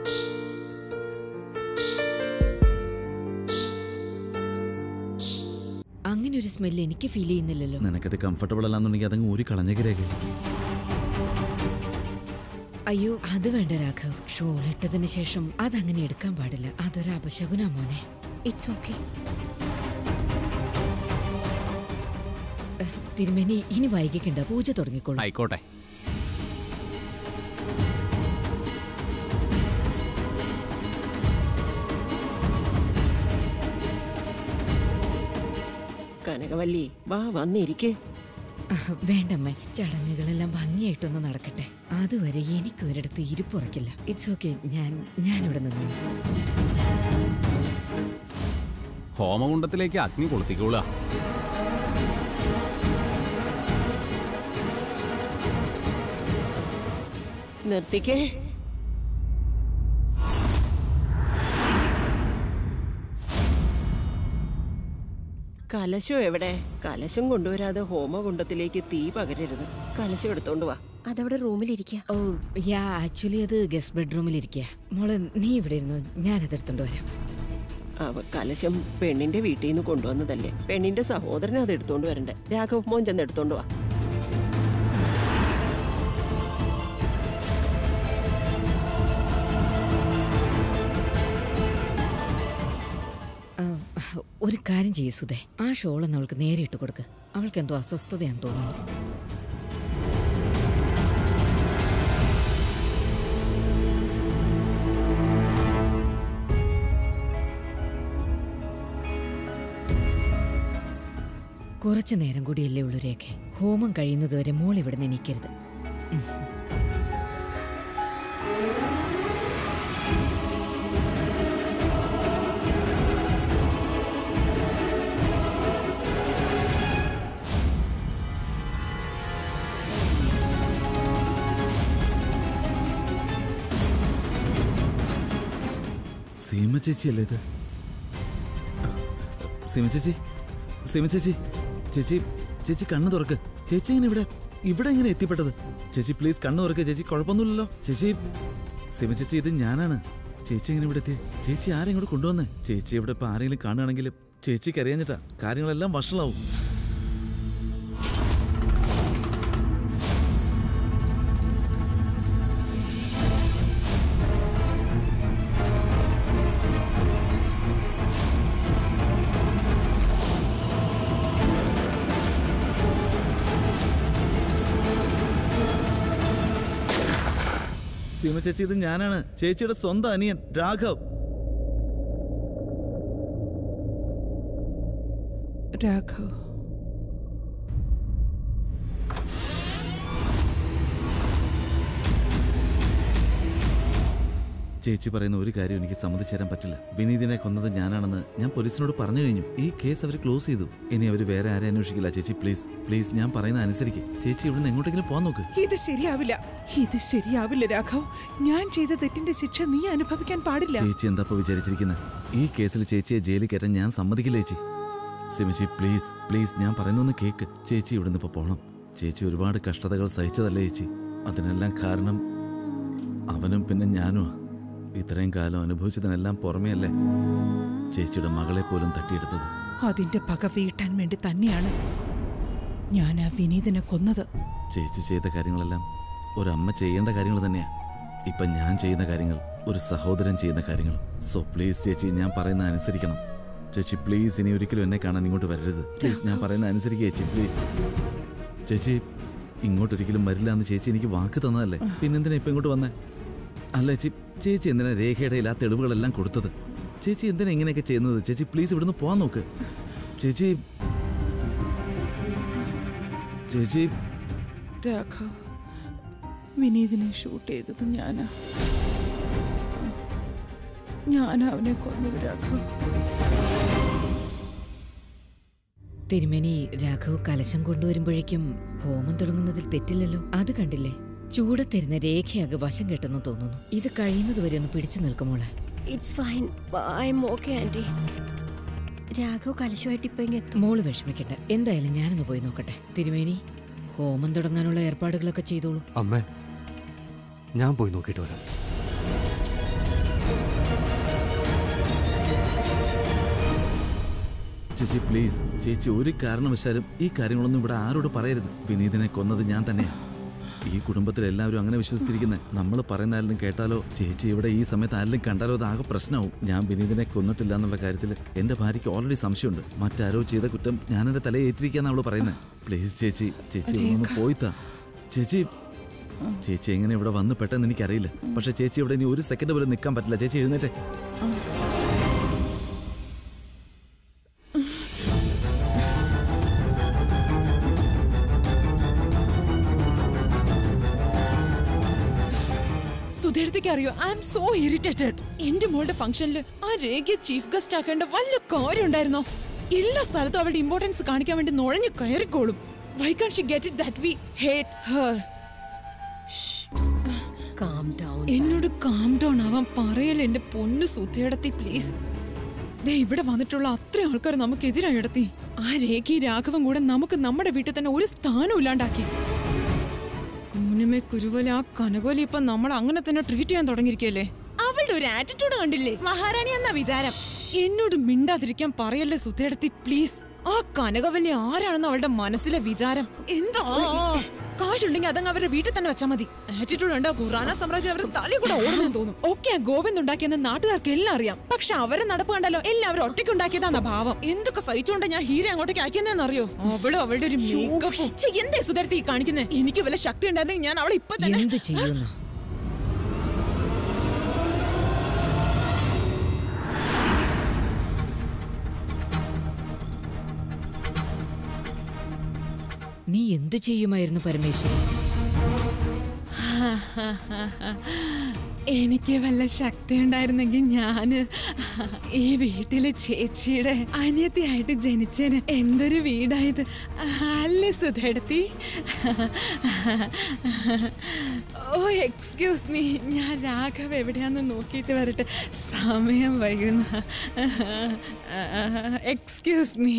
അങ്ങനെ ഒരു സ്മെല്ല് എനിക്ക് ഫീൽ ചെയ്യുന്നില്ലല്ലോ നിനക്കത് കംഫർട്ടബിൾ അല്ലാന്നുണ്ടെങ്കിൽ അതങ്ങ് ഊരി കളഞ്ഞേക്ക് അയ്യോ അത് വേണ്ട രാഘവ് ഷോൾ ഇട്ടതിന് ശേഷം അതങ്ങനെ എടുക്കാൻ പാടില്ല അതൊരു അപശകുനാ മോനെ ഇറ്റ്സ് ഓക്കെ എഹ്, തിരുമേനി ഇനി വൈകിക്കണ്ട പൂജ തുടങ്ങിക്കോളൂ ആയിക്കോട്ടെ കനകവല്ലി വാ വന്നിരിക്കേ അഹ്, വേണ്ടമ്മേ ചടങ്ങുകളെല്ലാം ഭംഗിയായിട്ടൊന്ന് നടക്കട്ടെ അതുവരെ എനിക്ക് ഒരിടത്ത് ഇരിപ്പുറക്കില്ല ഇറ്റ്സ് ഓക്കെ ഞാൻ ഞാനിവിടെ നിന്നു ഹോമകുണ്ടത്തിലേക്ക് അഗ്നി കൊളുത്തിക്കോളുക നിർത്തിക്കേ കലശം എവിടെ കലശം കൊണ്ടുവരാതെ ഹോമകുണ്ടത്തിലേക്ക് തീ പകരരുത് കലശം എടുത്തോണ്ട് വാ അതവിടെ റൂമിലിരിക്കുക ഓ യാ ആക്ച്വലി അത് ഗസ്റ്റ് ബെഡ്റൂമിൽ ഇരിക്കുക മോളെ നീ ഇവിടെ ഇരുന്നു ഞാനത് എടുത്തോണ്ട് വരാം അവ കലശം പെണ്ണിന്റെ വീട്ടിൽ നിന്ന് കൊണ്ടുവന്നതല്ലേ പെണ്ണിന്റെ സഹോദരൻ അത് എടുത്തോണ്ട് വരണ്ടേ രാഘവ് മോൻ ചെന്ന് എടുത്തോണ്ട് വാ ആ, ഒരു കാര്യം ചെയ്യൂ സുധേ ആ ഷോളൊന്ന് അവൾക്ക് നേരെ ഇട്ട് കൊടുക്ക് അവൾക്ക് എന്തോ അസ്വസ്ഥതയാന്ന് തോന്നുന്നു കുറച്ചു നേരം കൂടിയല്ലേ ഉള്ളൂ രേഖ ഹോമം കഴിയുന്നതുവരെ മോൾ ഇവിടെ നിന്ന് എണീക്കരുത് ഉം. സീമ ചേച്ചി അല്ലേ ഇത് സീമ ചേച്ചി സീമ ചേച്ചി ചേച്ചി ചേച്ചി കണ്ണ് തുറക്ക് ചേച്ചി ഇങ്ങനെ ഇവിടെ ഇവിടെ എങ്ങനെ എത്തിപ്പെട്ടത് ചേച്ചി പ്ലീസ് കണ്ണ് തുറക്ക് ചേച്ചി കുഴപ്പമൊന്നുമില്ലല്ലോ ചേച്ചി സീമ ചേച്ചി ഇത് ഞാനാണ് ചേച്ചി എങ്ങനെ ഇവിടെ എത്തി ചേച്ചി ആരെയും ഇങ്ങോട്ട് കൊണ്ടുവന്നേ ചേച്ചി ഇവിടെ ഇപ്പൊ ആരെങ്കിലും കാണുകയാണെങ്കിൽ ചേച്ചിക്ക് അറിയാഞ്ഞിട്ടാ കാര്യങ്ങളെല്ലാം വഷളാവും സീമ ചേച്ചി ഇത് ഞാനാണ് ചേച്ചിയുടെ സ്വന്തം അനിയൻ രാഘവ് രാഘവ് ചേച്ചി പറയുന്ന ഒരു കാര്യം എനിക്ക് സമ്മതിച്ചു തരാൻ പറ്റില്ല വിനീതിനെ കൊന്നത് ഞാനാണെന്ന് ഞാൻ പോലീസിനോട് പറഞ്ഞു കഴിഞ്ഞു ഈ കേസ് അവർ ക്ലോസ് ചെയ്തു ഇനി അവർ വേറെ ആരെ അന്വേഷിക്കില്ല ചേച്ചി പ്ലീസ് പ്ലീസ് ഞാൻ പറയുന്ന അനുസരിക്ക് ചേച്ചി ഇവിടുന്ന് എങ്ങോട്ടെങ്കിലും പോകാൻ നോക്ക് ഇത് ശരിയാവില്ല ഇത് ശരിയാവില്ല രാഘവ് ഞാൻ ചെയ്ത തെറ്റിന്റെ ശിക്ഷ നീ അനുഭവിക്കാൻ പാടില്ല ചേച്ചി എന്താ ഇപ്പൊ വിചാരിച്ചിരിക്കുന്നത് ഈ കേസിൽ ചേച്ചിയെ ജയിലിൽ കയറ്റാൻ ഞാൻ സമ്മതിക്കില്ല ചേച്ചി സിമിച്ചി പ്ലീസ് പ്ലീസ് ഞാൻ പറയുന്നൊന്ന് കേക്ക് ചേച്ചി ഇവിടുന്ന് ഇപ്പൊ പോണം ചേച്ചി ഒരുപാട് കഷ്ടതകൾ സഹിച്ചതല്ലേ ചേച്ചി അതിനെല്ലാം കാരണം അവനും പിന്നെ ഞാനുമാ ഇത്രയും കാലം അനുഭവിച്ചതിനെല്ലാം പുറമെയല്ലേ ചേച്ചിയുടെ മകളെ പോലും തട്ടിയെടുത്തത് അതിന്റെ പക വീട്ടാൻ വേണ്ടി തന്നെയാണ് ഞാൻ ആ വിനീതിനെ കൊന്നത് ചേച്ചി ചെയ്ത കാര്യങ്ങളെല്ലാം ഒരമ്മ ചെയ്യേണ്ട കാര്യങ്ങൾ തന്നെയാ ഇപ്പൊ ഞാൻ ചെയ്യുന്ന കാര്യങ്ങൾ ഒരു സഹോദരൻ ചെയ്യുന്ന കാര്യങ്ങളും സോ പ്ലീസ് ചേച്ചി ഞാൻ പറയുന്ന അനുസരിക്കണം ചേച്ചി പ്ലീസ് ഇനി ഒരിക്കലും എന്നെ കാണാൻ ഇങ്ങോട്ട് വരരുത് പ്ലീസ് ഞാൻ പറയുന്ന അനുസരിക്കുക ചേച്ചി പ്ലീസ് ചേച്ചി ഇങ്ങോട്ടൊരിക്കലും വരില്ല എന്ന് ചേച്ചി എനിക്ക് വാക്ക് തന്നതല്ലേ പിന്നെന്തിനാ ഇപ്പൊ ഇങ്ങോട്ട് വന്നേ അല്ല ചേച്ചി ചേച്ചി എന്തിനാ രേഖയുടെ ആ തെളിവുകളെല്ലാം കൊടുത്തത് ചേച്ചി എന്തിനാ ഇങ്ങനെയൊക്കെ ചെയ്യുന്നത് ചേച്ചി പ്ലീസ് ഇവിടുന്ന് പോവാൻ നോക്ക് ചേച്ചി ചേച്ചി രാഘവ് വിനീതിനെ ഷൂട്ട് ചെയ്തത് ഞാനാ ഞാനാ അവനെ കൊന്നത് രാഘവ് തിരുമേനി രാഘവ് കലശം കൊണ്ടുവരുമ്പോഴേക്കും ഹോമം തുടങ്ങുന്നതിൽ തെറ്റില്ലല്ലോ അത് കണ്ടില്ലേ ചൂടത്തിരുന്ന രേഖയാകെ വശം കെട്ടെന്ന് തോന്നുന്നു ഇത് കഴിയുന്നതുവരെ ഒന്ന് പിടിച്ചു നിൽക്കുമോളെ it's fine I'm okay aunty Raghav കലശമായിട്ട് ഇപ്പൊ ഇങ്ങ് എത്തും മോള് വിഷമിക്കണ്ട എന്തായാലും ഞാനൊന്ന് പോയി നോക്കട്ടെ തിരുമേനി ഹോമം തുടങ്ങാനുള്ള ഏർപ്പാടുകളൊക്കെ ചെയ്തോളൂ അമ്മേ ഞാൻ പോയി നോക്കിയിട്ട് വരാം ചേച്ചി പ്ലീസ് ചേച്ചി ഒരു കാരണവശാലും ഈ കാര്യങ്ങളൊന്നും ഇവിടെ ആരോട് പറയരുത് വിനീതിനെ കൊന്നത് ഞാൻ തന്നെയാണ് ഈ കുടുംബത്തിൽ എല്ലാവരും അങ്ങനെ വിശ്വസിച്ചിരിക്കുന്നത് നമ്മൾ പറയുന്ന ആരെങ്കിലും കേട്ടാലോ ചേച്ചി ഇവിടെ ഈ സമയത്ത് ആരെങ്കിലും കണ്ടാലോ അത് ആകെ പ്രശ്നമാവും ഞാൻ വിനീതിനെ കൊന്നിട്ടില്ല എന്നുള്ള കാര്യത്തിൽ എന്റെ ഭാര്യയ്ക്ക് ഓൾറെഡി സംശയമുണ്ട് മറ്റാരോ ചെയ്ത കുറ്റം ഞാൻ എന്റെ തലയെ ഏറ്റിരിക്കാന്ന് അവള് പറയുന്നത് പ്ലീസ് ചേച്ചി ചേച്ചി ഇവിടെ ഒന്ന് പോയിത്താ ചേച്ചി ചേച്ചി എങ്ങനെ ഇവിടെ വന്ന് പെട്ടെന്ന് എനിക്കറിയില്ല പക്ഷെ ചേച്ചി ഇവിടെ ഇനി ഒരു സെക്കൻഡ് പോലും നിൽക്കാൻ പറ്റില്ല ചേച്ചി എഴുന്നേറ്റേ സുധീർത്തിക്ക് അറിയോ ഐ എം സോ ഇറിറ്റേറ്റഡ് എന്റെ മോളുടെ ഫംഗ്ഷനിൽ ആ രേഖ ചീഫ് ഗസ്റ്റ് ആക്കേണ്ട വല്ല കാര്യം ഉണ്ടായിരുന്നോ എല്ലാ സ്ഥലത്തും അവളുടെ ഇമ്പോർട്ടൻസ് കാണിക്കാൻ വേണ്ടി നുഴഞ്ഞു കയറിക്കോളും why can she get it that we hate her calm down എന്നോട് കാം ഡൗൺ ആവാൻ പറയല്ലേ എന്റെ പൊന്നു സുധേടത്തി പ്ലീസ് ദേ ഇവിടെ വന്നിട്ടുള്ള അത്ര ആൾക്കാർ നമുക്കെതിരായി ഇടത്തി ആ രേഖയും രാഘവൻ കൂടെ നമുക്ക് നമ്മുടെ വീട്ടിൽ തന്നെ ഒരു സ്ഥാനം ഇല്ലാണ്ടാക്കി കൂനുമേ കുരുവല ആ കനകോലി ഇപ്പൊ നമ്മൾ അങ്ങനെ തന്നെ ട്രീറ്റ് ചെയ്യാൻ തുടങ്ങിയിരിക്കല്ലേ അവളുടെ ഒരു ആറ്റിറ്റ്യൂഡ് കണ്ടില്ലേ മഹാറാണി എന്ന വിചാരം എന്നോട് മിണ്ടാതിരിക്കാൻ പറയല്ലേ സുധേടത്തി പ്ലീസ് ആ കനകവല്ലി ആരാണെന്ന് അവളുടെ മനസ്സിലെ വിചാരം എന്താ കാശുണ്ടെങ്കിൽ അതങ്ങ് അവരുടെ വീട്ടിൽ തന്നെ വെച്ചാൽ മതി ആറ്റിറ്റ്യൂഡ് ഉണ്ട് ഖുറാന സാമ്രാജ്യം അവരുടെ തലയിൽ കൂടെ ഓടുന്നു തോന്നും ഓക്കെ ഗോവിന്ദ് ഉണ്ടാക്കിയെന്ന് നാട്ടുകാർക്ക് എല്ലാം അറിയാം പക്ഷെ അവരെ നടപ്പ് കണ്ടല്ലോ എല്ലാവരും ഒറ്റയ്ക്ക് ഉണ്ടാക്കിയതാന്ന ഭാവം എന്തൊക്കെ സഹിച്ചുകൊണ്ട് ഞാൻ ഹീര അങ്ങോട്ടേക്ക് അയക്കുന്നതെന്ന് അറിയോ അവളും അവളുടെ ഒരു മേക്കപ്പും ഛെ, എന്തേ സുധർത്തി കാണിക്കുന്നത് എനിക്ക് വല്ല ശക്തി ഉണ്ടായിരുന്നെങ്കിൽ ഞാൻ അവളെ ഇപ്പൊ തന്നെ എന്ത് ചെയ്യുന്ന നീ എന്തു ചെയ്യുമായിരുന്നു പരമേശ്വരി എനിക്ക് വല്ല ശക്തി ഉണ്ടായിരുന്നെങ്കിൽ ഞാന് ഈ വീട്ടിലെ ചേച്ചിയുടെ അനിയത്തിയായിട്ട് ജനിച്ചേന് എന്തൊരു വീടായത് അല്ലേ സുധേടത്തി ഓ എക്സ്ക്യൂസ് മീ ഞാൻ രാഘവ് എവിടെയാന്ന് നോക്കിയിട്ട് വരട്ടെ സമയം വൈകുന്ന എക്സ്ക്യൂസ് മീ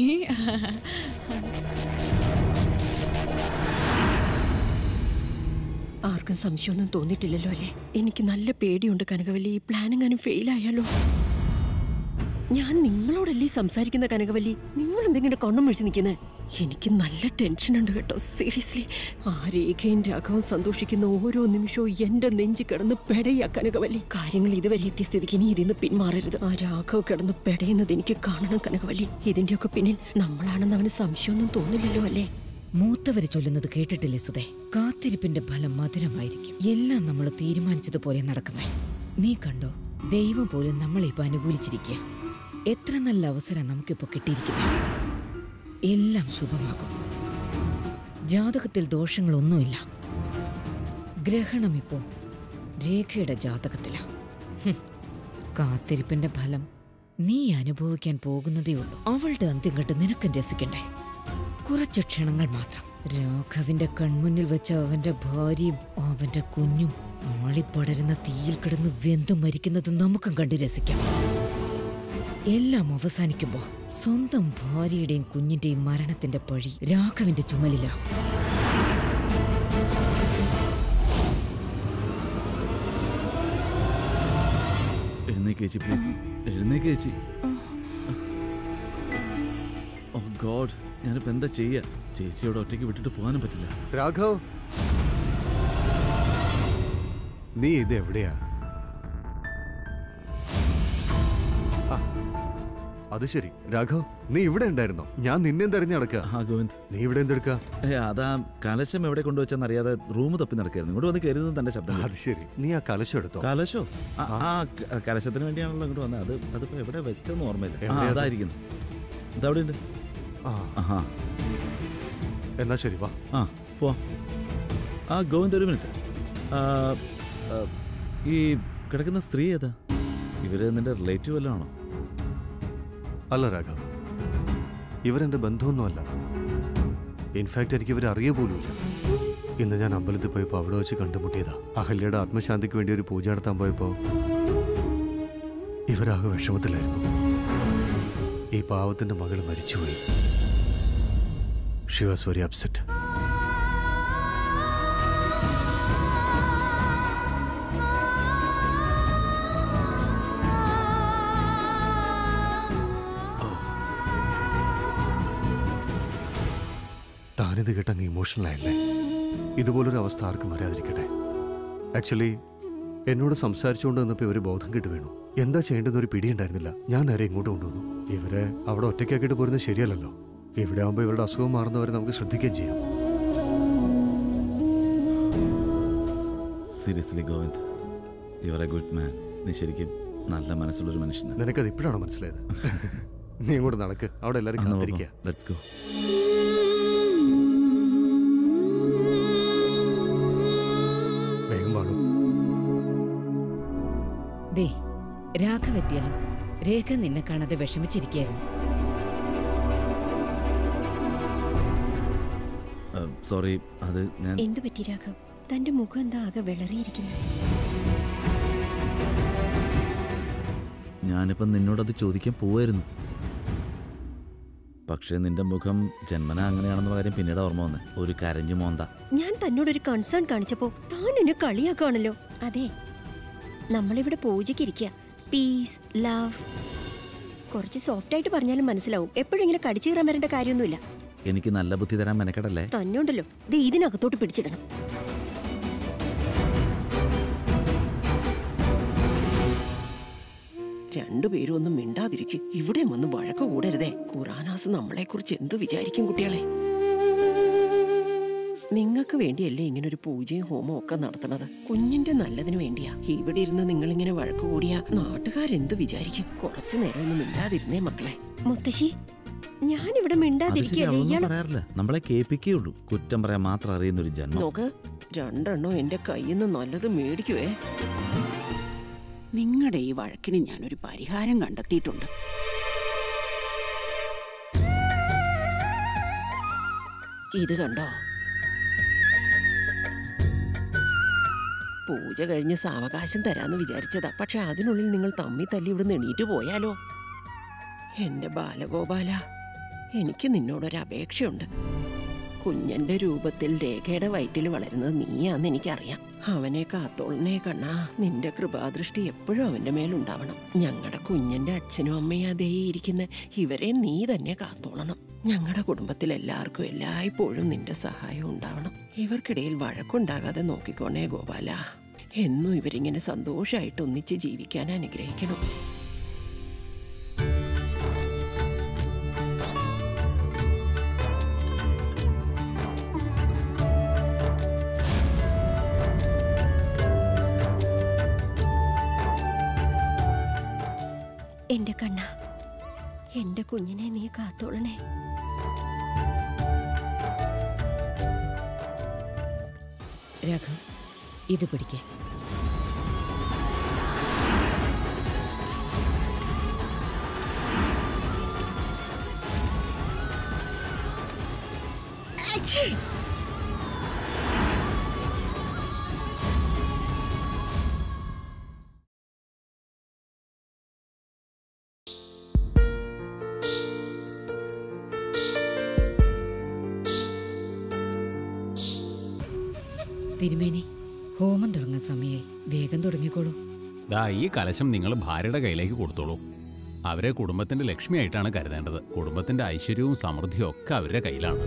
ആർക്കും സംശയമൊന്നും തോന്നിയിട്ടില്ലല്ലോ അല്ലേ എനിക്ക് നല്ല പേടിയുണ്ട് കനകവല്ലി ഈ പ്ലാൻ എങ്ങാനും ഫെയിൽ ആയാലോ ഞാൻ നിങ്ങളോടല്ലേ സംസാരിക്കുന്ന കനകവല്ലി നിങ്ങൾ എന്തെങ്കിലും കണ്ണും വിളിച്ച് നിൽക്കുന്നത് എനിക്ക് നല്ല ടെൻഷൻ ഉണ്ട് കേട്ടോ സീരിയസ്ലി ആ രേഖയും രാഘവും സന്തോഷിക്കുന്ന ഓരോ നിമിഷവും എന്റെ നെഞ്ച് കിടന്ന് പെടയാ കനകവല്ലി കാര്യങ്ങൾ ഇതുവരെ എത്തിയ സ്ഥിതിക്ക് ഇനി ഇതിന്ന് പിന്മാറരുത് ആ രാഘവ് കിടന്ന് പെടയുന്നത് എനിക്ക് കാണണം കനകവല്ലി ഇതിന്റെയൊക്കെ പിന്നിൽ നമ്മളാണെന്ന് അവന് സംശയമൊന്നും തോന്നില്ലല്ലോ അല്ലേ മൂത്തവര് ചൊല്ലുന്നത് കേട്ടിട്ടില്ലേ സുധേ കാത്തിരിപ്പിന്റെ ഫലം മധുരമായിരിക്കും എല്ലാം നമ്മൾ തീരുമാനിച്ചതുപോലെ നടക്കുന്നേ നീ കണ്ടോ ദൈവം പോലും നമ്മളെ ഇപ്പൊ അനുകൂലിച്ചിരിക്കുക എത്ര നല്ല അവസരം നമുക്കിപ്പോ കിട്ടിയിരിക്കുന്നത് എല്ലാം ശുഭമാകും ജാതകത്തിൽ ദോഷങ്ങളൊന്നുമില്ല ഗ്രഹണം ഇപ്പോ രേഖയുടെ ജാതകത്തില കാത്തിരിപ്പിന്റെ ഫലം നീ അനുഭവിക്കാൻ പോകുന്നതേ ഉള്ളൂ അവളുടെ അന്ത്യം കണ്ട് നിനക്കും രസിക്കണ്ടേ കുറച്ചു ക്ഷണങ്ങൾ മാത്രം രാഘവിന്റെ കൺമുന്നിൽ വെച്ച അവന്റെ ഭാര്യയും അവന്റെ കുഞ്ഞും ആളിപ്പടരുന്ന തീയിൽ കിടന്ന് വെന്തു മരിക്കുന്നത് നമുക്കും കണ്ട് രസിക്കാം എല്ലാം അവസാനിക്കുമ്പോ സ്വന്തം ഭാര്യയുടെയും കുഞ്ഞിന്റെയും മരണത്തിന്റെ പഴി രാഘവിന്റെ ചുമലിലാവും എഴുന്നേക്ക് ചേച്ചി പ്ലീസ് എഴുന്നേക്ക് ചേച്ചി ഓ ഗോഡ് ഞാനിപ്പോ എന്താ ചെയ്യാ ചേച്ചിയോട് ഒറ്റയ്ക്ക് വിട്ടിട്ട് പോകാനും പറ്റില്ല രാഘവ് നീ ഇത് എവിടെയാ ആ, അത് ശരി രാഘവ് നീ ഇവിടെ ഉണ്ടായിരുന്നോ ഞാൻ നിന്നെ തെരഞ്ഞു നടക്കുക ആ ഗോവിന്ദ് നീ ഇവിടെ എന്തെടുക്ക ഏ അതാ കലശം എവിടെ കൊണ്ടുവച്ചെന്ന് അറിയാതെ റൂം തപ്പി നടക്കായിരുന്നു ഇങ്ങോട്ട് വന്ന് കരുതുന്നത് തന്റെ ശബ്ദം കേട്ടു. അത് ശരി നീ ആ കലശം എടുത്തോ കലശോ ആ, ആ ക- കലശത്തിന് വേണ്ടിയാണല്ലോ ഇങ്ങോട്ട് വന്നത് അത് അതിപ്പോ എവിടെ വെച്ചെന്ന് ഓർമ്മയില്ല ആ, എവിടെയാ അത്? അതായിരിക്കുന്നു ഇതവിടെ ഉണ്ട് ആ ആഹാ എന്നാ ശരി വാ ആ പോ ആ ഗോവിന്ദ് ഒരു മിനിറ്റ് ആ, ആ, ഈ കിടക്കുന്ന സ്ത്രീ ഏതാ ഇവര് നിന്റെ റിലേറ്റീവ് വല്ലതും ആണോ അല്ല രാഘവ് ഇവരെന്റെ ബന്ധമൊന്നുമല്ല ഇൻഫാക്ട് എനിക്ക് ഇവരെ അറിയ പോലുമില്ല ഇന്ന് ഞാൻ അമ്പലത്തിൽ പോയപ്പോൾ അവിടെ വെച്ച് കണ്ടുമുട്ടിയതാ അഹല്യയുടെ ആത്മശാന്തിക്ക് വേണ്ടി ഒരു പൂജ നടത്താൻ പോയപ്പോൾ ഇവരാകെ വിഷമത്തിലായിരുന്നു ഈ പാവത്തിന്റെ മകൾ മരിച്ചുപോയി ഷി വാസ് വെരി അപ്സെറ്റ് ഞാനിത് കേട്ടങ്ങ് ഇമോഷണൽ ആയല്ലേ ഇതുപോലൊരു അവസ്ഥ ആർക്കും വരാതിരിക്കട്ടെ ആക്ച്വലി എന്നോട് സംസാരിച്ചുകൊണ്ട് നിന്നപ്പോൾ ഇവര് ബോധം കിട്ടു വീണു എന്താ ചെയ്യേണ്ടെന്ന് ഒരു പിടിയുണ്ടായിരുന്നില്ല ഞാൻ നേരെ ഇങ്ങോട്ട് കൊണ്ടുവന്നു ഇവരെ അവിടെ ഒറ്റയ്ക്കാക്കിയിട്ട് പോരുന്നത് ശരിയല്ലല്ലോ ഇവിടെ ആകുമ്പോൾ ഇവരുടെ അസുഖം മാറുന്നവരെ നമുക്ക് ശ്രദ്ധിക്കുകയും ചെയ്യാം seriously Govind you are a good man നീ ശരിക്കും നല്ല മനസ്സുള്ളൊരു മനുഷ്യനാണ് നിനക്കത് ഇപ്പോഴാണോ മനസ്സിലായത് നീ ഇങ്ങോട്ട് നടക്ക് അവിടെ എല്ലാവരും കാത്തിരിക്കുക ലെറ്റ്സ് ഗോ വേഗം പാടും ദേ രാഘവ് എത്തിയല്ലോ രേഖ നിന്നെ കാണാതെ വിഷമിച്ചിരിക്കുകയായിരുന്നു സോറി അത് ഞാൻ എന്തു പറ്റി രാഘവ് തന്റെ മുഖം എന്താ ആകെ വിളറിയിരിക്കുന്നത് ഞാനിപ്പം നിന്നോടത് ചോദിക്കാൻ പോവായിരുന്നു പക്ഷേ നിന്റെ മുഖം ജന്മന അങ്ങനെയാണെന്നുള്ള കാര്യം പിന്നീട് ഓർമ്മ വന്നേ ഒരു കരഞ്ഞു മോന്ത ഞാൻ തന്നോടൊരു കൺസേൺ കാണിച്ചപ്പോ താൻ എന്നെ കളിയാക്കുകയാണല്ലോ അതെ നമ്മളിവിടെ പൂജയ്ക്ക് ഇരിക്കുക പീസ് ലവ് കുറച്ച് സോഫ്റ്റ് ആയിട്ട് പറഞ്ഞാലും മനസ്സിലാവും എപ്പോഴും ഇങ്ങനെ കടിച്ചു കയറാൻ വരേണ്ട കാര്യമൊന്നുമില്ല എനിക്ക് നല്ല ബുദ്ധി തരാൻ മെനക്കെടല്ലേ തന്നെ ഉണ്ടല്ലോ ദേ ഇതിനകത്തോട്ട് പിടിച്ചിടണം രണ്ടുപേരും ഒന്നും മിണ്ടാതിരിക്കും ഇവിടെ വന്ന് വഴക്ക് കൂടരുതേ ഖുറാനാസ് നമ്മളെ കുറിച്ച് എന്തു വിചാരിക്കും കുട്ടികളെ നിങ്ങൾക്ക് വേണ്ടിയല്ലേ ഇങ്ങനെ ഒരു പൂജയും ഹോമവും ഒക്കെ നടത്തണത് കുഞ്ഞിന്റെ നല്ലതിന് വേണ്ടിയാ ഇവിടെ ഇരുന്ന് നിങ്ങൾ ഇങ്ങനെ വഴക്ക് കൂടിയാ നാട്ടുകാരെന്ത് വിചാരിക്കും കുറച്ചു നേരം ഒന്നും മിണ്ടാതിരുന്നേ മക്കളെ മുത്തശ്ശി ഞാനിവിടെ അത് ശരി, മിണ്ടാതിരിക്കുകയല്ലേ അവളൊന്നും ഇയാൾ പറയാറില്ല നമ്മളെ കേൾപ്പിക്കുകയുള്ളൂ കുറ്റം പറയാൻ മാത്രം അറിയുന്ന ഒരു ജന്മം നോക്ക് രണ്ടെണ്ണോ എന്റെ കയ്യിൽ നിന്ന് നല്ലത് മേടിക്കുവേ നിങ്ങളുടെ ഈ വഴക്കിന് ഞാനൊരു പരിഹാരം കണ്ടെത്തിയിട്ടുണ്ട് ഇത് കണ്ടോ പൂജ കഴിഞ്ഞ് സാവകാശം തരാന്ന് വിചാരിച്ചതാ പക്ഷെ അതിനുള്ളിൽ നിങ്ങൾ തമ്മി തല്ലി ഇവിടുന്ന് എണീറ്റ് പോയാലോ എന്റെ ബാലഗോപാല എനിക്ക് നിന്നോടൊരു അപേക്ഷയുണ്ട് കുഞ്ഞന്റെ രൂപത്തിൽ രേഖയുടെ വയറ്റിൽ വളരുന്നത് നീയാന്ന് എനിക്കറിയാം അവനെ കാത്തോളനെ കണ്ണാ നിന്റെ കൃപാദൃഷ്ടി എപ്പോഴും അവന്റെ മേലുണ്ടാവണം ഞങ്ങളുടെ കുഞ്ഞന്റെ അച്ഛനും അമ്മയും അതേ ഇരിക്കുന്ന ഇവരെ നീ തന്നെ കാത്തോളണം ഞങ്ങളുടെ കുടുംബത്തിൽ എല്ലാവർക്കും എല്ലായ്പ്പോഴും നിന്റെ സഹായം ഉണ്ടാവണം ഇവർക്കിടയിൽ വഴക്കുണ്ടാകാതെ നോക്കിക്കോണേ ഗോപാല എന്നും ഇവരിങ്ങനെ സന്തോഷമായിട്ട് ഒന്നിച്ച് ജീവിക്കാൻ അനുഗ്രഹിക്കണം എന്റെ കണ്ണ എന്റെ കുഞ്ഞിനെ നീ കാത്തോളണേ രാഘവ് ഇത് പിടിക്കേ തിരുമേനി ഹോമം തുടങ്ങാൻ സമയമായി വേഗം തുടങ്ങിക്കോളൂ ദാ ഈ കലശം നിങ്ങൾ ഭാര്യയുടെ കയ്യിലേക്ക് കൊടുത്തോളൂ അവരെ കുടുംബത്തിന്റെ ലക്ഷ്മിയായിട്ടാണ് കരുതേണ്ടത് കുടുംബത്തിന്റെ ഐശ്വര്യവും സമൃദ്ധിയും ഒക്കെ അവരുടെ കയ്യിലാണ്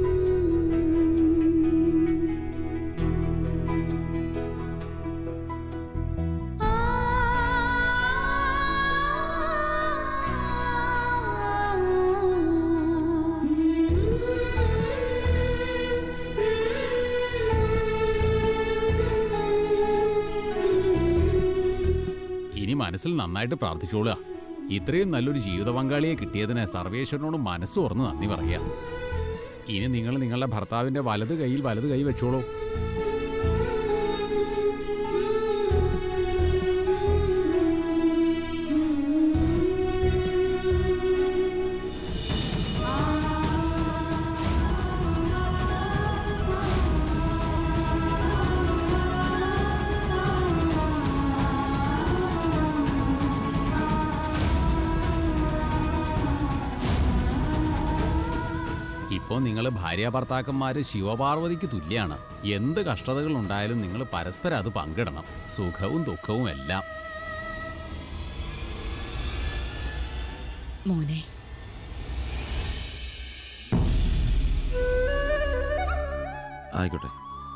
ഇനി മനസ്സിൽ നന്നായിട്ട് പ്രാർത്ഥിച്ചോളുക ഇത്രയും നല്ലൊരു ജീവിത പങ്കാളിയെ കിട്ടിയതിന് സർവേശ്വരനോട് മനസ്സ് തുറന്ന് നന്ദി പറയുക ഇനി നിങ്ങൾ നിങ്ങളുടെ ഭർത്താവിന്റെ വലത് കൈയിൽ വലത് കൈ വെച്ചോളൂ ഇപ്പോൾ നിങ്ങൾ ഭാര്യ ഭർത്താക്കന്മാര് ശിവപാർവതിക്ക് തുല്യാണ് എന്ത് കഷ്ടതകൾ ഉണ്ടായാലും നിങ്ങൾ പരസ്പരം അത് പങ്കിടണം സുഖവും ദുഃഖവും എല്ലാം മോനെ ആയിക്കോട്ടെ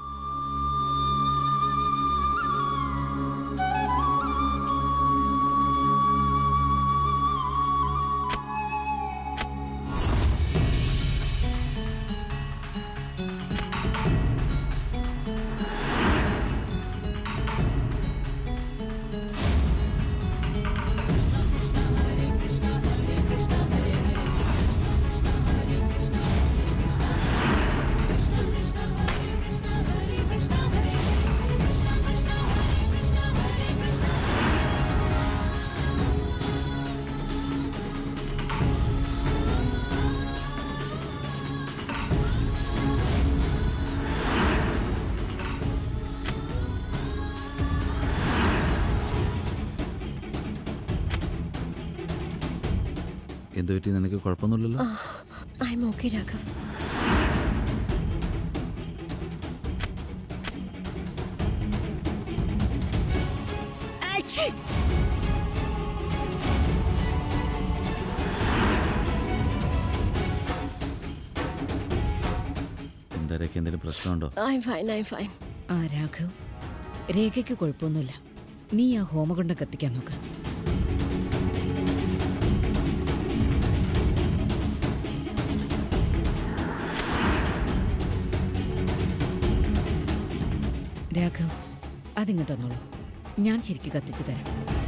എന്ത് പറ്റി നിനക്ക് കുഴപ്പമൊന്നുമില്ലല്ലോ ഐ എം ഓക്കെ രാഘവ് എന്താ രേഖ എന്തെങ്കിലും പ്രശ്നമുണ്ടോ I'm fine I'm fine ആ രാഘവ് രേഖയ്ക്ക് കുഴപ്പമൊന്നുമില്ല നീ ആ ഹോമകുണ്ടം കത്തിക്കാൻ നോക്ക് രാഘവ് അതിങ്ങ് തന്നോളൂ ഞാൻ ശരിക്ക് കത്തിച്ചു തരാം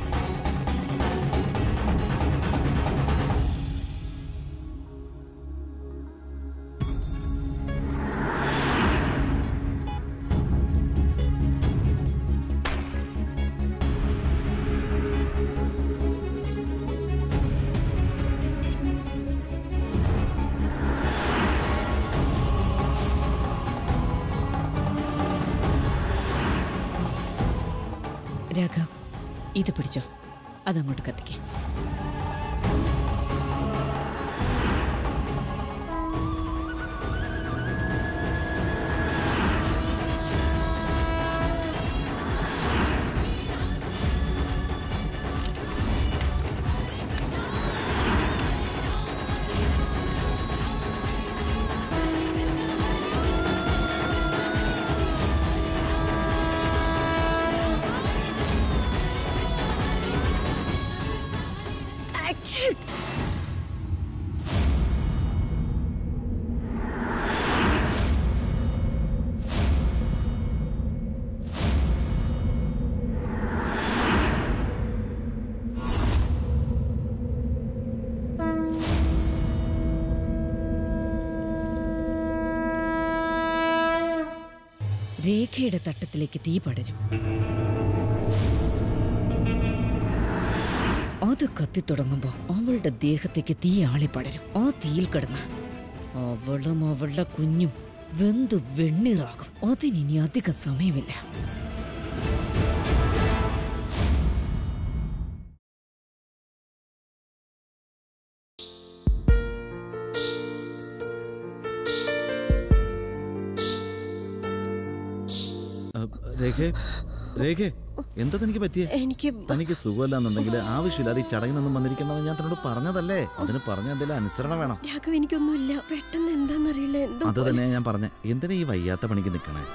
രാഘവ് ഇത് പിടിച്ചോ അതങ്ങോട്ട് കത്തിക്കേ രേഖയുടെ തട്ടത്തിലേക്ക് തീ പടരും അത് കത്തിത്തുടങ്ങുമ്പോ അവളുടെ ദേഹത്തേക്ക് തീ ആളിപ്പടരും ആ തീയിൽ കിടന്ന് അവളും അവളുടെ കുഞ്ഞും വെന്തു വെണ്ണീറാകും അതിനി അധികം സമയമില്ല അഹ്, രേഖേ രേഖേ എന്താ തനിക്ക് പറ്റിയേ എനിക്ക് തനിക്ക് സുഖമല്ലാന്നുണ്ടെങ്കിൽ ആവശ്യമില്ലാതെ ഈ ചടങ്ങിനൊന്നും വന്നിരിക്കണമെന്ന് ഞാൻ തന്നോട് പറഞ്ഞതല്ലേ അതിന് പറഞ്ഞ എന്തെങ്കിലും അനുസരണ വേണം രാഘവ് എനിക്കൊന്നുമില്ല പെട്ടെന്ന് എന്താന്നറിയില്ല എന്തോ അത് തന്നെയാ ഞാൻ പറഞ്ഞ എന്തിനാ ഈ വയ്യാത്ത പണിക്ക് നിൽക്കണേ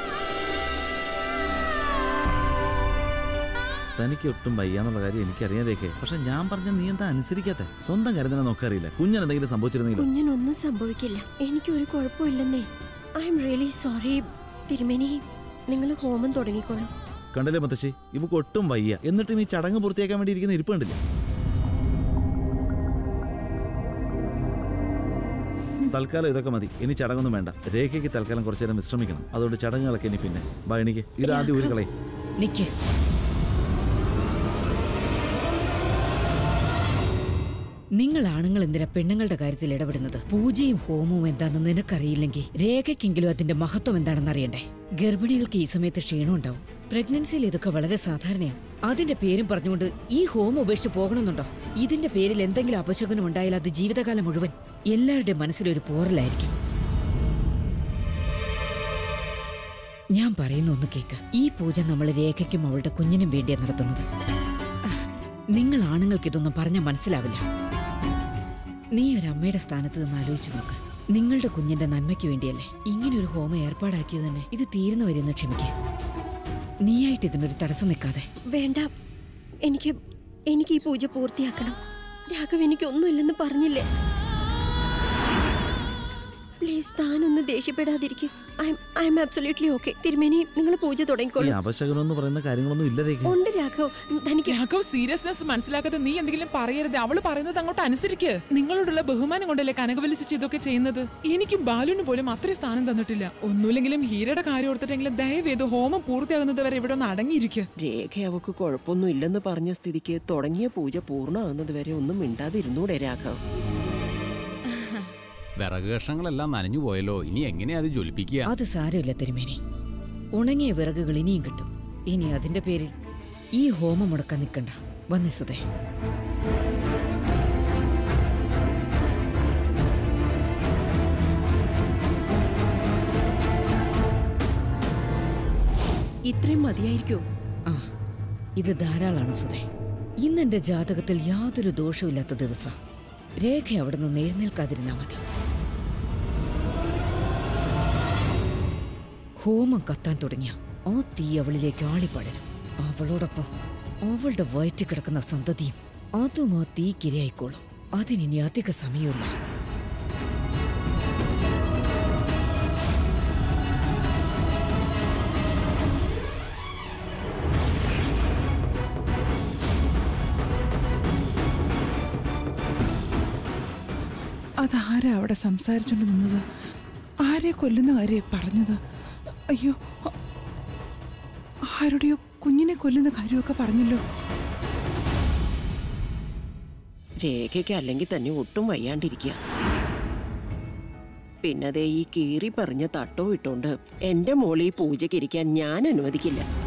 തനിക്ക് ഒട്ടും വയ്യാന്നുള്ള കാര്യം എനിക്കറിയാൻ രേഖേ പക്ഷെ ഞാൻ പറഞ്ഞ നീ എന്താ അനുസരിക്കാത്ത സ്വന്തം കാര്യം തന്നെ നോക്കറിയില്ല കുഞ്ഞൻ എന്തെങ്കിലും സംഭവിച്ചിരുന്നെങ്കിലും കുഞ്ഞിനൊന്നും സംഭവിക്കില്ല എനിക്കൊരു കുഴപ്പമില്ലെന്നേ ഐ എം റിയലി സോറി തിരുമേനി നിങ്ങൾ ഹോമം തുടങ്ങിക്കോളൂ കണ്ടില്ലേ മുത്തശ്ശി ഇവക്ക് ഒട്ടും വയ്യ എന്നിട്ടും ഈ ചടങ്ങ് പൂർത്തിയാക്കാൻ വേണ്ടി ഇരിക്കുന്ന ഇരിപ്പ് കണ്ടില്ലേ തൽക്കാലം ഇതൊക്കെ മതി ഇനി ചടങ്ങൊന്നും വേണ്ട രേഖയ്ക്ക് തൽക്കാലം കുറച്ചു നേരം വിശ്രമിക്കണം അതുകൊണ്ട് ചടങ്ങുകളൊക്കെ ഇനി പിന്നെ ബാ എനിക്ക് ഇത് ആദ്യം ഒരു കളയും നിക്ക് നിങ്ങൾ ആണുങ്ങൾ എന്തിനാ പെണ്ണുങ്ങളുടെ കാര്യത്തിൽ ഇടപെടുന്നത് പൂജയും ഹോമവും എന്താണെന്ന് നിനക്കറിയില്ലെങ്കിൽ രേഖയ്ക്കെങ്കിലും അതിന്റെ മഹത്വം എന്താണെന്ന് അറിയണ്ടേ ഗർഭിണികൾക്ക് ഈ സമയത്ത് ക്ഷീണം ഉണ്ടാവും പ്രഗ്നൻസിയിൽ ഇതൊക്കെ വളരെ സാധാരണയാണ് അതിന്റെ പേരും പറഞ്ഞുകൊണ്ട് ഈ ഹോമം ഉപേക്ഷിച്ച് പോകണമെന്നുണ്ടോ ഇതിന്റെ പേരിൽ എന്തെങ്കിലും അപശകുനം ഉണ്ടായാൽ അത് ജീവിതകാലം മുഴുവൻ എല്ലാവരുടെയും മനസ്സിലൊരു പോറലായിരിക്കും ഞാൻ പറയുന്ന ഒന്ന് കേക്ക് ഈ പൂജ നമ്മൾ രേഖയ്ക്കും അവളുടെ കുഞ്ഞിനും വേണ്ടിയാണ് നടത്തുന്നത് ആഹ്, നിങ്ങൾ ആണുങ്ങൾക്ക് ഇതൊന്നും പറഞ്ഞാൽ മനസ്സിലാവില്ല നീ ഒരു അമ്മയുടെ സ്ഥാനത്ത് നിന്ന് ആലോചിച്ചു നോക്ക് നിങ്ങളുടെ കുഞ്ഞിന്റെ നന്മയ്ക്ക് വേണ്ടിയല്ലേ ഇങ്ങനെ ഒരു ഹോമം ഏർപ്പാടാക്കിയത് തന്നെ ഇത് തീരുന്നവരെ ഒന്ന് ക്ഷമിക്കേ നീയായിട്ട് ഇതിനൊരു തടസ്സം നിൽക്കാതെ വേണ്ട എനിക്ക് എനിക്ക് ഈ പൂജ പൂർത്തിയാക്കണം രാഘവ് എനിക്ക് ഒന്നുമില്ലെന്ന് പറഞ്ഞില്ലേ പ്ലീസ് താനൊന്ന് ദേഷ്യപ്പെടാതിരിക്കെ ഐ എം ആബ്സൊല്യൂട്ട്ലി ഓക്കെ തിരുമേനി നിങ്ങൾ പൂജ ഈ തുടങ്ങിക്കോളൂ അപശകനം എന്ന് പറയുന്ന കാര്യങ്ങളൊന്നും ഇല്ല രേഖ ഉണ്ട് രാഘവ് തനിക്ക് രാഘവ് സീരിയസ്നെസ് മനസ്സിലാക്കാതെ നീ എന്തെങ്കിലും പറയരുത് അവള് പറയുന്നത് അങ്ങോട്ട് അനുസരിക്ക് നിങ്ങളോടുള്ള ബഹുമാനം കൊണ്ടല്ലേ കനകവല്ലി ചേച്ചി ഇതൊക്കെ ചെയ്യുന്നത് എനിക്കും ബാലുവിന് പോലും അത്രയും സ്ഥാനം തന്നിട്ടില്ല ഒന്നുമില്ലെങ്കിലും ഹീരയുടെ കാര്യം ഓർത്തിട്ടെങ്കിലും ദയവേത് ഹോമം പൂർത്തിയാകുന്നത് വരെ ഇവിടെ ഒന്ന് അടങ്ങിയിരിക്കുക രേഖ അവക്ക് കുഴപ്പമൊന്നും ഇല്ലെന്ന് പറഞ്ഞ സ്ഥിതിക്ക് തുടങ്ങിയ പൂജ പൂർണ്ണമാകുന്നത് വരെ ഒന്നും മിണ്ടാതിരുന്നൂടെ രാഘവ് വിറക് കഷ്ണങ്ങളെല്ലാം നനഞ്ഞു പോയല്ലോ ഇനി എങ്ങനെയാ അത് ജ്വലിപ്പിക്കുക അത് സാരമില്ല തിരുമേനി ഉണങ്ങിയ വിറകുകൾ ഇനിയും കിട്ടും ഇനി അതിന്റെ പേരിൽ ഈ ഹോമം മുടക്കാൻ നിൽക്കണ്ട വന്നേ സുധേ ഇത്രയും മതിയായിരിക്കോ ആ ഇത് ധാരാളാണ് സുധേ ഇന്നെന്റെ ജാതകത്തിൽ യാതൊരു ദോഷവുമില്ലാത്ത ദിവസം രേഖ അവിടെ നിന്ന് എഴുന്നേൽക്കാതിരുന്നാ മതി ഹോമം കത്താൻ തുടങ്ങിയ ആ തീ അവളിലേക്ക് ആളിപ്പടരും അവളോടൊപ്പം അവളുടെ വയറ്റിൽ കിടക്കുന്ന സന്തതിയും അതും ആ തീക്കിരയായിക്കോളും അതിനിനി അധിക സമയമില്ല അതാരാ അവിടെ സംസാരിച്ചുകൊണ്ട് നിന്നത് ആരെ കൊല്ലുന്ന കാര്യം പറഞ്ഞത് അയ്യോ അ- ആരുടെയോ കുഞ്ഞിനെ കൊല്ലുന്ന കാര്യമൊക്കെ പറഞ്ഞല്ലോ രേഖയ്ക്ക് അല്ലെങ്കിൽ തന്നെ ഒട്ടും വയ്യാണ്ടിരിക്കുക പിന്നെ അതേ ഈ കീറി പറഞ്ഞ തട്ടോ ഇട്ടോണ്ട് എന്റെ മോളെ ഈ പൂജയ്ക്ക് ഇരിക്കാൻ ഞാൻ അനുവദിക്കില്ല